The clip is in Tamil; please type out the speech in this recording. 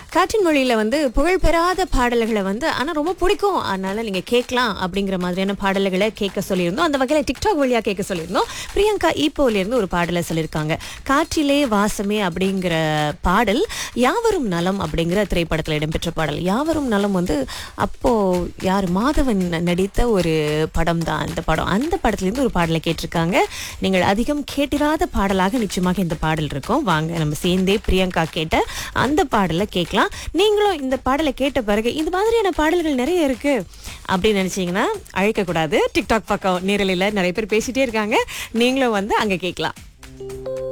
காற்றின் மொழியில வந்து புகழ் பெறாத பாடல்களை வந்து ஆனா ரொம்ப பிடிக்கும் அதனால நீங்க கேட்கலாம் அப்படிங்கிற மாதிரியான பாடல்களை கேட்க சொல்லியிருந்தோம் அந்த வகையில டிக்டாக் வழியா கேட்க சொல்லியிருந்தோம் பிரியங்கா ஈப்போல இருந்து ஒரு பாடலை சொல்லியிருக்காங்க காற்றிலே வாசமே அப்படிங்கிற பாடல் யாவரும் நலம் அப்படிங்கிற திரைப்படத்தில் இடம்பெற்ற பாடல் யாவரும் நலம் வந்து அப்போ யார் மாதவன் நடித்த ஒரு படம் தான் அந்த படம் அந்த படத்துலேருந்து ஒரு பாடலை கேட்டிருக்காங்க நீங்கள் அதிகம் கேட்டிராத பாடலாக நிச்சயமாக இந்த பாடல் இருக்கும் வாங்க நம்ம சேர்ந்தே பிரியங்கா கேட்ட அந்த பாடலை கேட்கலாம் நீங்களும் இந்த பாடலை கேட்ட பிறகு இந்த மாதிரியான பாடல்கள் நிறைய இருக்கு அப்படின்னு நினைச்சீங்கன்னா அழைக்கக்கூடாது டிக்டாக் பக்கம் நேரலையில் நிறைய பேர் பேசிட்டே இருக்காங்க நீங்களும் வந்து அங்கே கேட்கலாம்